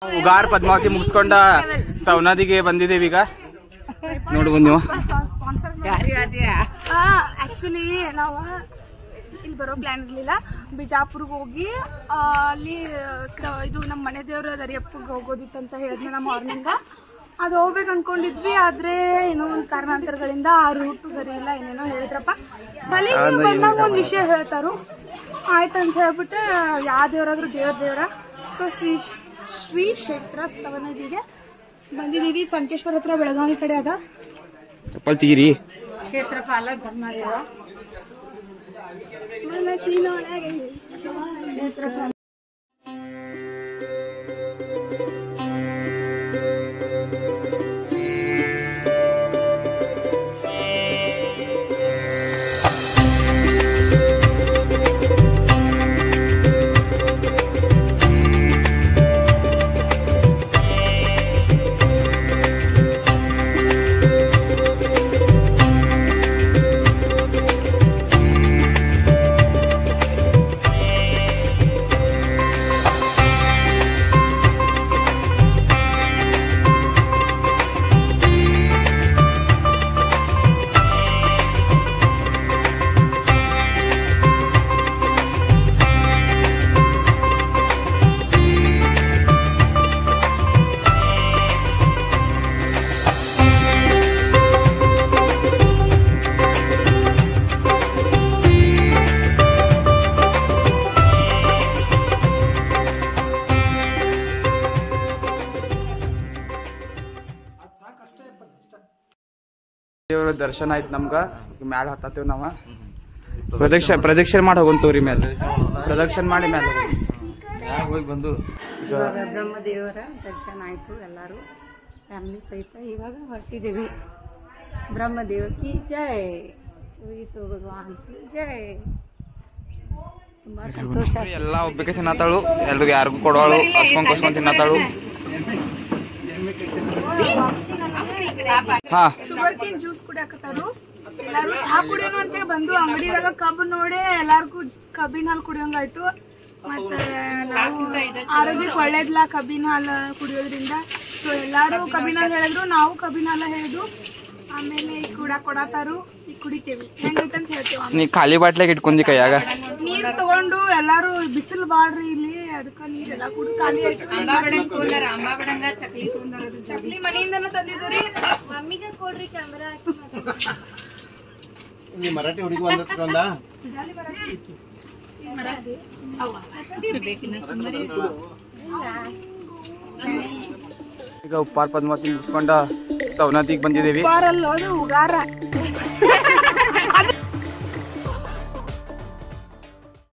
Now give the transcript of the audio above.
ಉಗಾರ್ ಪದ್ಮಾವತಿ ಮುಗಿಸ್ಕೊಂಡ ಸ್ತವನದಿಗೆ ಬಂದಿದ್ದೇವೆ ಈಗ ನೋಡ್ಬೋದು ನೀವು ಆಕ್ಚುಲಿ ನಾವು ಇಲ್ಲಿ ಬರೋ ಪ್ಲಾನ್ ಇರ್ಲಿಲ್ಲ ಬಿಜಾಪುರ್ಗೆ ಹೋಗಿ ಆ, ಅಲ್ಲಿ ಸ- ಇದು ನಮ್ಮ ಮನೆ ದೇವ್ರ ದರಿಯಪ್ಪಗೆ ಹೋಗೋದಿತ್ತು ಅಂತ ಹೇಳಿದ್ವಿ ನಮ್ಮ ಮಾರ್ನಿಂಗ ಅದು ಹೋಗ್ಬೇಕು ಅನ್ಕೊಂಡಿದ್ವಿ ಆದ್ರೆ ಏನೋ ಒಂದು ಕಾರಣಾಂತರಗಳಿಂದ ಆ ರೂಟ್ ಸರಿ ಇಲ್ಲ ಏನೇನೋ ಹೇಳಿದ್ರಪ್ಪ ಅಲ್ಲಿ ಬಂದಾಗ ಒಂದು ವಿಷಯ ಹೇಳ್ತಾರು ಆಯ್ತಂತ ಹೇಳ್ಬಿಟ್ಟು ಯಾವ ದೇವರಾದ್ರೂ ದೇವ್ರ ದೇವ್ರ ಸೊ ಶ್ರೀ ಶ್ರೀ ಕ್ಷೇತ್ರ ಸ್ತವನದಿಗೆ ಬಂದಿದೀವಿ ಸಂಕೇಶ್ವರ ಹತ್ರ ಬೆಳಗಾವಿ ಕಡೆ ಅದ ಚಪ್ಪಲ್ ತೀರಿ ಕ್ಷೇತ್ರಪಾಲ ಧರ್ಮದೇವ ಮನಸ್ಸಿನೊಳಗೆ ದೇವ್ರ ದರ್ಶನ ಆಯ್ತು ನಮ್ಗ ಮ್ಯಾಲ ಹತ್ತತ್ತೇವ್ ನಾವ ಪ್ರದಕ್ಷ ಪ್ರದಕ್ಷಿಣೆ ಮಾಡಿ ಹೋಗಂತವ್ರಿ ಮ್ಯಾಲ ಪ್ರದಕ್ಷಿಣೆ ಮಾಡಿ ಮ್ಯಾಲ ಹೋಗಿ ಬಂದು ಈಗ ಇವಾಗ ಬ್ರಹ್ಮದೇವರ ದರ್ಶನ ಆಯ್ತು ಎಲ್ಲರೂ ಫ್ಯಾಮಿಲಿ ಸಹಿತ ಇವಾಗ ಹೊರಟಿದ್ದೀವಿ ಬ್ರಹ್ಮದೇವಕಿ ಜೈ ಚೋಯಿಸೋ ಭಗವಾನ್ ಕಿ ಜೈ ತುಂಬಾ ಸಂತೋಷ ಎಲ್ಲ ಒಬ್ಬಕ್ಕೆ ತಿನ್ನತಾಳು ಎಲ್ರಿಗೂ ಯಾರಿಗೂ ಕೊಡೋಳು ಕಸ್ಕೊಂಡ್ ಕಸ್ಕೊಂಡ್ ತಿನ್ನತಾಳು ಹಾ ಶುಗರ್ ಕೇನ್ ಜ್ಯೂಸ್ ಕುಡಿಯಾಕತ್ತಾರು ಎಲ್ಲಾರು ಚಹಾ ಕುಡಿಯೋಣ ಅಂತ ಬಂದು ಅಂಗಡಿದಾಗ ಕಬ್ಬು ನೋಡಿ ಎಲ್ಲಾರ್ಗು ಕಬ್ಬಿನ ಹಾಲು ಕುಡಿಯೋಂಗಾಯ್ತು ಮತ್ತೆ ನಾವು ಆರೋಗ್ಯಕ್ಕೆ ಒಳ್ಳೇದ್ಲ ಕಬ್ಬಿನ ಹಾಲು ಕುಡಿಯೋದ್ರಿಂದ ಸೊ ಎಲ್ಲಾರು ಕಬ್ಬಿನ ಹಾಲು ಹೇಳಿದ್ರು ನಾವು ಕಬ್ಬಿನ ಹಾಲು ಹೇಳಿದ್ರು ಆಮೇಲೆ ಈಗ ಕೂಡ ಕೊಡತಾರು ಈಗ ಕುಡಿತೇವಿ ಹೆಂಗೈತಂತ ಹೇಳ್ತೇವ ಆಮೇಲೆ. ನೀ ಖಾಲಿ ಬಾಟ್ಲಾಗ ಇಟ್ಕೊಂಡಿ ಕೈಯಾಗ ನೀರ್ ತಗೊಂಡು ಎಲ್ಲಾರು ಬಿಸಿಲು ಬಾಡ್ರಿ ಇಲ್ಲಿ ಅದಕ್ಕ ನೀರೆಲ್ಲ ಕುಡ್ ಖಾಲಿ ಆಯ್ತು ಚಕ್ಲಿ ಮನೆಯಿಂದನೂ ತಂದಿದ್ರಿ ಮಮ್ಮಿಗೆ ಕೊಡ್ರಿ ಕ್ಯಾಮ್ರಾ ಮರಾಠಿ ಹುಡುಗಿ ಬಂದ ಈಗ ಉಪ್ಪಾರ ಪದ್ಮಾವತಿ ಮುಗಿಸ್ಕೊಂಡ ಸ್ತವನದಿಗೆ ಬಂದಿದ್ದೇವಿ ಬಾರಲ್ಲ ಅದು ಉಗಾರ